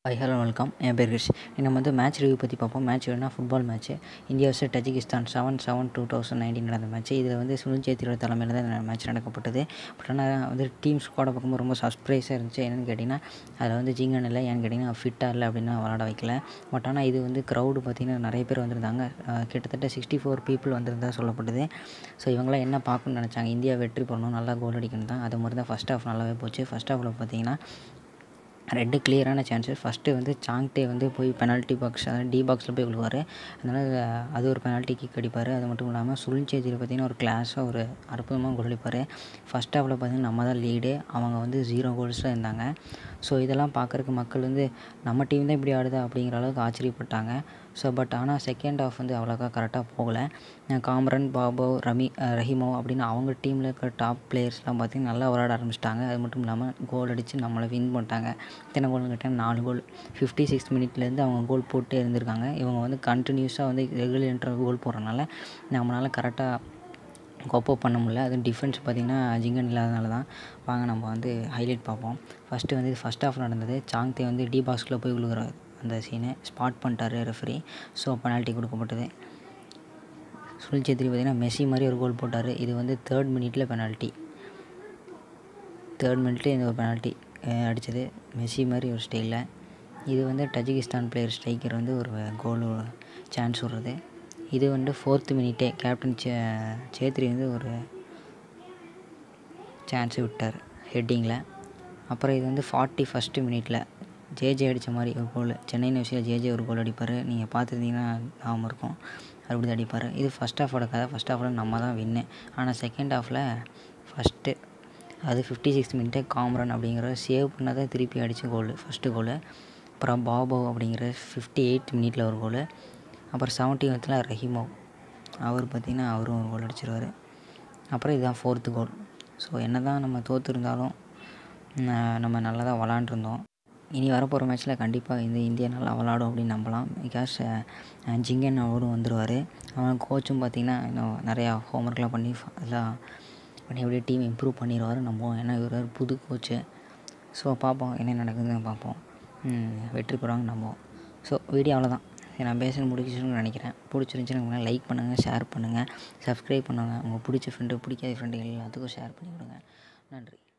hi hello welcome என் பேர் கிரிஷ் நம்ம வந்து மேட்ச் ரிவ்யூ பற்றி பார்ப்போம் மேட்ச் வேணும்னா football match India versus Tajikistan seven seven two thousand nineteen நடந்த மேட்ச் இதில் வந்து சுனில் சேத்தியோட தலைமையில் தான் இந்த மேட்ச் நடக்கப்பட்டது பட் ஆனால் வந்து டீம் ஸ்குவாடை பார்க்கும்போது ரொம்ப சர்ப்ரைஸாக இருந்துச்சு என்னென்னு கேட்டிங்கன்னா அதில் வந்து ஜிங்கன் இல்லை ஏன்னு கேட்டிங்கன்னா ஃபிட்டாக இல்லை அப்படின்னு விளாட வைக்கல பட் ஆனால் இது வந்து க்ரௌடு பார்த்திங்கன்னா நிறைய பேர் வந்திருந்தாங்க அஹ் கிட்டத்தட்ட சிக்ஸ்டி ஃபோர் பீப்புள் வந்திருந்தா சொல்லப்படுது ஸோ இவங்களாம் என்ன பார்க்கணும்னு நினச்சாங்க இந்தியா வெற்றி பெறணும் நல்லா கோல் அடிக்கணும் தான் அது மாதிரி தான் ஃபஸ்ட் ஹாஃப் நல்லாவே போச்சு ஃபஸ்ட் ஹாஃபில் பார்த்தீங்கன்னா ரெண்டு கிளியரான சான்ஸு ஃபஸ்ட்டு வந்து சாங்டே வந்து போய் பெனால்ட்டி பாக்ஸ் அதாவது டி பாக்ஸில் போய் விழுவார் அதனால் அது ஒரு பெனால்ட்டி கிக் அடிப்பார் அது மட்டும் இல்லாமல் சுனில் சேத்தியில் பார்த்திங்கன்னா ஒரு கிளாஸாக ஒரு அற்புதமாக கோல் அடிப்பார் ஃபஸ்ட் ஹாஃபில் பார்த்திங்கன்னா நம்ம தான் லீடு அவங்க வந்து ஜீரோ கோல்ஸில் இருந்தாங்க ஸோ இதெல்லாம் பார்க்குறக்கு மக்கள் வந்து நம்ம டீம் தான் இப்படி ஆடுதா அப்படிங்கிற அளவுக்கு ஆச்சரியப்பட்டாங்க ஸோ பட் ஆனால் செகண்ட் ஹாஃப் வந்து அவ்வளோக்கா கரெக்டாக போகலை காம்ரன் பாபோ ரமி அஹ் ரஹீமோ அப்படின்னு அவங்க டீமில் இருக்கிற டாப் பிளேயர்ஸ்லாம் பார்த்திங்கன்னா நல்லா விளாட ஆரம்பிச்சிட்டாங்க அது மட்டும் இல்லாமல் கோல் அடித்து நம்மளை வின் பண்ணிட்டாங்க எத்தனை கோல்னு கேட்டால் நாலு கோல் ஃபிஃப்டி சிக்ஸ் மினிட்லேருந்து அவங்க கோல் போட்டே இருந்திருக்காங்க இவங்க வந்து கண்டினியூஸாக வந்து ரெகுலர் இன்டர்வல் கோல் போடுறனால நம்மளால் கரெக்டாக கோப்பப் பண்ண முடியல அதுவும் டிஃபென்ஸ் பார்த்திங்கன்னா ஜிங்கன் இல்லாதனால தான் வாங்க நம்ம வந்து ஹைலைட் பார்ப்போம் ஃபஸ்ட்டு வந்து ஃபஸ்ட் ஹாஃப் நடந்தது சாங்தே வந்து டி பாக்ஸ்குள்ளே போய் விழுகிற அந்த சீனை ஸ்பாட் பண்ணிட்டாரு ரெஃபரி ஸோ பெனால்ட்டி கொடுக்கப்பட்டது சுனில் சேத்ரி பார்த்திங்கன்னா மெஸ்ஸி மாதிரி ஒரு கோல் போட்டார் இது வந்து தேர்ட் மினிட்ல பெனால்ட்டி தேர்ட் மினிட்ல இந்த ஒரு பெனால்ட்டி அடித்தது மெஸ்ஸி மாதிரி ஒரு ஸ்டைலில் இது வந்து டஜிகிஸ்தான் பிளேயர் ஸ்ட்ரைக்கர் வந்து ஒரு கோல் சான்ஸ் விடுறது இது வந்து ஃபோர்த்து மினிட்டே கேப்டன் சே சேத்ரி வந்து ஒரு சான்ஸு விட்டார் ஹெட்டிங்கில் அப்புறம் இது வந்து ஃபார்ட்டி ஃபஸ்ட்டு மினிட்ல ஜேஜே அடித்த மாதிரி ஒரு கோல் சென்னை நியூஸில் ஜேஜே ஒரு கோல் அடிப்பார் நீங்கள் பார்த்துருந்தீங்கன்னா ஞாபகம் இருக்கும் அப்படி தான் அடிப்பார் இது ஃபஸ்ட் ஹாஃபோட கதை ஃபஸ்ட் ஹாஃபில் நம்ம தான் வின்னு ஆனால் செகண்ட் ஹாஃபில் ஃபஸ்ட்டு அது ஃபிஃப்டி சிக்ஸ் மினிட்டே காம்ரன் அப்படிங்கிற சேவ் பண்ணதை திருப்பி அடித்த கோல் ஃபஸ்ட்டு கோல் அப்புறம் பாபோ அப்படிங்கிற ஃபிஃப்டி எயிட் மினிட்ல ஒரு கோல் அப்புறம் செவன்ட்டி ஒன்த்தில் ரஹீமோ அவர் பார்த்திங்கன்னா அவரும் ஒரு கோல் அடிச்சிருவார் அப்புறம் இதுதான் ஃபோர்த்து கோல் ஸோ என்ன தான் நம்ம தோற்றுருந்தாலும் நம்ம நல்லா தான் விளாண்டுருந்தோம் இனி வரப்போகிற மேட்ச்சில் கண்டிப்பாக இந்த இந்தியா நல்லா விளாடும் அப்படின்னு நம்பலாம் பிகாஸ் ஜிங்கன் அவரும் வந்துடுவார் அவன் கோச்சும் பார்த்திங்கன்னா இன்னும் நிறையா ஹோம்ஒர்க்லாம் பண்ணி எல்லாம் பண்ணி அப்படியே டீம் இம்ப்ரூவ் பண்ணிடுவார் நம்புவோம் ஏன்னா இவர் ஒரு புது கோச்சு ஸோ பார்ப்போம் என்ன நடக்குதுன்னு பார்ப்போம் வெற்றி பெறுவாங்க நம்புவோம் ஸோ வீடியோ அவ்வளோதான் நான் பேச முடிச்சுன்னு நினைக்கிறேன் பிடிச்சிருந்துச்சுன்னு லைக் பண்ணுங்கள் ஷேர் பண்ணுங்கள் சப்ஸ்கிரைப் பண்ணுங்கள் உங்கள் பிடிச்ச ஃப்ரெண்டு பிடிக்காத ஃப்ரெண்டு எல்லாத்துக்கும் ஷேர் பண்ணி விடுங்க நன்றி